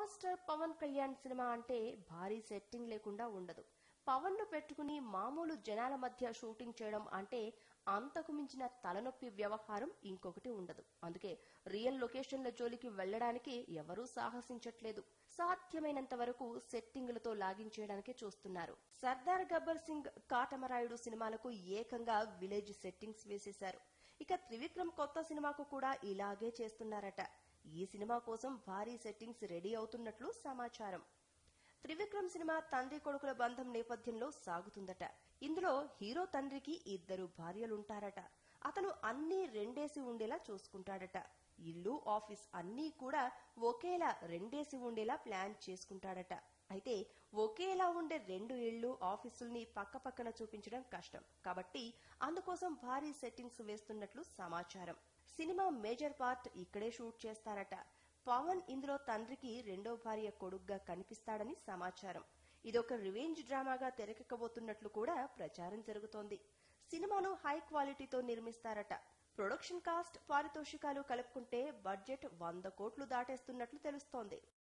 power star Pawan Kalyan cinema అంటే భారీ setting లేకుండా ఉండదు పవన్ ను పెట్టుకుని మామూలు జనాల మధ్య షూటింగ్ చేయడం అంటే అంతకు మించిన తలనొప్పి వ్యవహారం ఇంకొకటి ఉండదు అందుకే రియల్ లొకేషన్ల జోలికి వెళ్లడానికి ఎవరూ సాహసించట్లేదు సాధ్యమైనంత వరకు సెట్టింగులతో లాగించేయడానికే చూస్తున్నారు సర్దార్ గబ్బర్ సింగ్ కాటమరాయుడు సినిమాలకు ఏకంగా విలేజ్ సెట్టింగ్స్ వేసేశారు ఇక త్రివిక్రమ్ కొత్త సినిమాకు కూడా ఇలాగే చేస్తున్నారట ఈ సినిమా కోసం భారీ సెట్టింగ్స్ రెడీ అవుతున్నట్లు సమాచారం త్రివిక్రమ్ సినిమా తండ్రి కొడుకుల బంధం నేపథ్యంలో సాగుతుందట ఇందులో హీరో తండ్రికి ఇద్దరు భార్యలుంటారట అతను అన్నీ రెండేసి ఉండేలా చూసుకుంటాడట ఇల్లు ఆఫీస్ అన్నీ కూడా ఒకేలా రెండేసి ఉండేలా ప్లాన్ చేసుకుంటాడట అయితే ఒకేలా ఉండే రెండు ఇళ్లు ఆఫీసుల్ని పక్కపక్కన చూపించడం కష్టం కాబట్టి అందుకోసం భారీ సెట్టింగ్స్ వేస్తున్నట్లు సమాచారం సినిమా మేజర్ పార్ట్ ఇక్కడే షూట్ చేస్తారట పవన్ ఇందులో తండ్రికి రెండో భార్య కొడుగ్గా కనిపిస్తాడని సమాచారం ఇదొక రివెంజ్ డ్రామాగా తెరకెక్కబోతున్నట్లు కూడా ప్రచారం జరుగుతోంది సినిమాను హై క్వాలిటీతో నిర్మిస్తారట ప్రొడక్షన్ కాస్ట్ పారితోషికాలు కలుపుకుంటే బడ్జెట్ వంద కోట్లు దాటేస్తున్నట్లు తెలుస్తోంది